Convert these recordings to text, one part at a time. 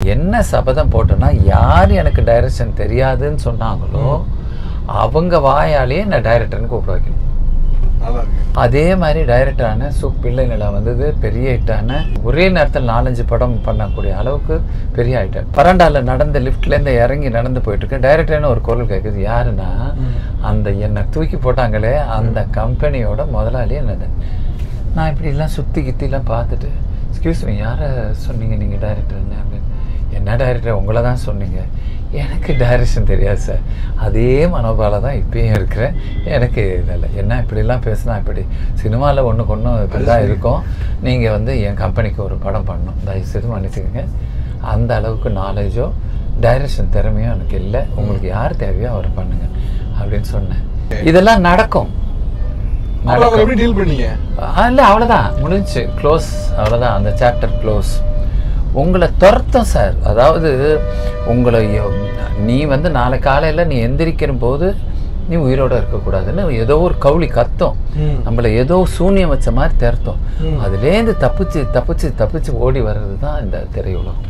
என்ன சபதம் போட்டேன்னா யார் எனக்கு டைரக்ஷன் தெரியாதுன்னு சொன்னாங்களோ அவங்க வாயாலேயே நான் டைரக்டர்னு கூப்பிட வைக்கணும் நல்லா இருக்கு அதே மாதிரி டைரக்டரான சு பிள்ளை நிலா வந்தது பெரிய ஹிட்டான ஒரே நேரத்தில் நாலஞ்சு படம் பண்ணக்கூடிய அளவுக்கு பெரிய ஹிட்டார் பரண்டால நடந்த லிஃப்ட்லேருந்து இறங்கி நடந்து போயிட்டு இருக்கேன் டைரக்டர்னு ஒரு குரல் கேட்குது யாருன்னா அந்த என்னை தூக்கி போட்டாங்களே அந்த கம்பெனியோட முதலாளி என்னது நான் இப்படிலாம் சுற்றி கித்திலாம் பார்த்துட்டு எக்ஸ்கியூஸ் மீ யாரை சொன்னீங்க நீங்கள் டைரக்டர்னு அப்படின்னு என்ன டைரக்டர் உங்களை தான் சொன்னீங்க எனக்கு டைரக்ஷன் தெரியாது சார் அதே மனோபால தான் இப்பயும் இருக்கிறேன் எனக்கு இல்லை என்ன இப்படிலாம் பேசினா இப்படி சினிமாவில் ஒன்றுக்கு ஒன்று இப்படி தான் இருக்கும் நீங்கள் வந்து என் கம்பெனிக்கு ஒரு படம் பண்ணணும் தயவுசெய்து மன்னிச்சுக்கோங்க அந்த அளவுக்கு நாலேஜோ டைரக்ஷன் திறமையோ எனக்கு இல்லை உங்களுக்கு யார் தேவையோ அவரை பண்ணுங்க அப்படின்னு சொன்னேன் இதெல்லாம் நடக்கும் அப்புறம் அவர் எப்படி டீல் பண்ணீங்க இல்லை அவ்வளோதான் முடிஞ்சுச்சு க்ளோஸ் அவ்வளோதான் அந்த சாப்டர் க்ளோஸ் உங்களை துரத்தும் சார் அதாவது உங்களை யோ- நீ வந்து நாளை காலையில் நீ எந்திரிக்கிற போது நீ உயிரோட இருக்கக்கூடாதுன்னு ஏதோ ஒரு கவுளி கத்தும் ம். நம்மளை ஏதோ சூனியம் வச்ச மாதிரி திரட்டும் ம். அதுலேருந்து தப்பிச்சு தப்பிச்சு தப்பிச்சு ஓடி வர்றது தான் இந்த திரையுலகம்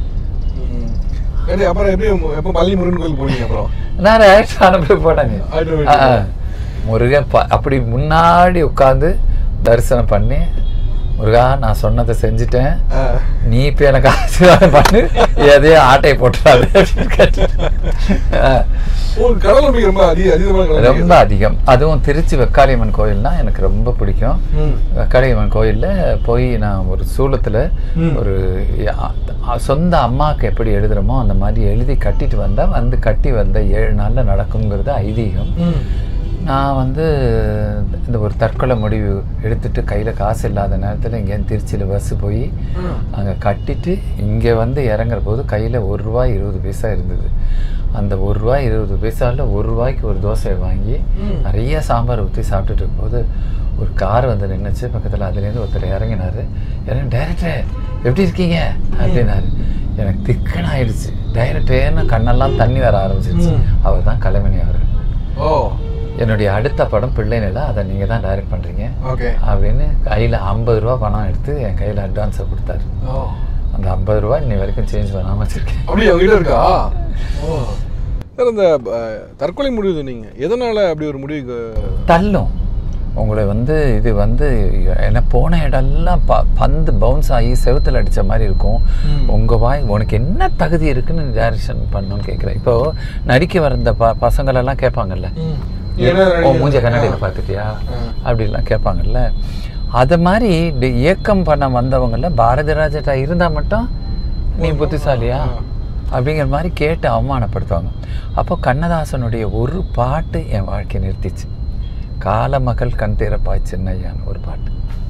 ம். சரி அப்புறம் எப்படி எப்போ பள்ளி முருகன் கோயில் போனீங்க அப்புறம் நான் ஆக்டர் அனுப்பி போட்டாங்க ஆயிட்டு ஆ, ஆ. முருகன் ப- அப்படி முன்னாடி உட்காந்து தரிசனம் பண்ணி முருகா நான் சொன்னதை செஞ்சுட்டேன் ஆ. நீ இப்போ எனக்கு ஆசீர்வாதம் பண்ணு எதையும் ஆட்டையை போட்டுறாது அப்படின்னு கேட்டேன். ஆ. உங்களுக்கு கடல் நம்பிக்கை ரொம்ப அதிக அதிகமான கடல் ரொம்ப நம்பிக்கை. அதிகம் அதுவும் திருச்சி வெக்காளியம்மன் கோயில்னா எனக்கு ரொம்ப பிடிக்கும் ம். வெக்காளியம்மன் கோயிலில் போய் நான் ஒரு சூலத்தில் ம். ஒரு அ- அ- சொந்த அம்மாவுக்கு எப்படி எழுதுறோமோ அந்த மாதிரி எழுதி கட்டிட்டு வந்தால் வந்து கட்டி வந்த ஏழு நாளில் நடக்குங்கிறது ஐதீகம் ம். நான் வந்து இந்த ஒரு தற்கொலை முடிவு எடுத்துட்டு கையில் காசு இல்லாத நேரத்தில் இங்கேருந்து திருச்சியில் பஸ்ஸு போய் ம். அங்கே கட்டிட்டு இங்கே வந்து இறங்குற போது கையில் ஒரு ரூபாய் இருபது பைசா இருந்தது அந்த ஒரு ரூபாய் இருபது பைசாவில் ஒரு ரூபாய்க்கு ஒரு தோசை வாங்கி ம். நிறைய சாம்பார் ஊற்றி சாப்பிட்டுட்டு இருக்கும்போது ஒரு கார் வந்து நின்றுச்சு பக்கத்தில் அதுலேருந்து ஒருத்தர் இறங்கினார் இறங்கி டைரக்டர் எப்படி இருக்கீங்க அப்படின்னாரு எனக்கு திக்கன் ஆயிடுச்சு டைரக்டர்னு கண்ணெல்லாம் தண்ணி வர ஆரம்பிச்சிருச்சு ம். அவர் தான் கலைமணி அவர் ஓ என்னுடைய அடுத்த படம் பிள்ளை நிலா அதை நீங்கள் தான் டைரக்ட் பண்ணுறீங்க ஓகே அப்படின்னு கையில் ஐம்பது ரூபா பணம் எடுத்து என் கையில் அட்வான்ஸை கொடுத்தாரு ஓ அந்த ஐம்பது ரூபா இன்னி வரைக்கும் சேஞ்ச் பண்ணாமல் வச்சுருக்கேன் அப்படி உங்ககிட்ட இருக்கா ஓ சார் அந்த அஹ், தற்கொலை முடிவு சொன்னீங்க எதனால அப்படி ஒரு முடிவுக்கு தள்ளும் உங்களை வந்து இது வந்து என்ன போன இடம்லாம் ப பந்து பவுன்ஸ் ஆகி செவுத்துல அடித்த மாதிரி இருக்கும் ம். உங்கள் வாய் உனக்கு என்ன தகுதி இருக்குன்னு நீ டைரக்ஷன் பண்ணணும்னு கேட்குறேன் இப்போ நடிக்க வந்த ப பசங்களெல்லாம் கேட்பாங்கல்ல என்ன ஓ நடிகை? மூஞ்ச கண்ணாடியில் ஆ. பார்த்துட்டியா ஆ. அப்படிலாம் கேட்பாங்கல்ல அது மாதிரி டி- இயக்கம் பண்ண வந்தவங்கள பாரதி ராஜா இருந்தால் மட்டும் நீ புத்திசாலியா ஆ. அப்படிங்கிற மாதிரி கேட்டு அவமானப்படுத்துவாங்க அப்போ கண்ணதாசனுடைய ஒரு பாட்டு என் வாழ்க்கையை நிறுத்திச்சு காலமகள் கண் திறப்பாய் சின்னையான்னு ஒரு பாட்டு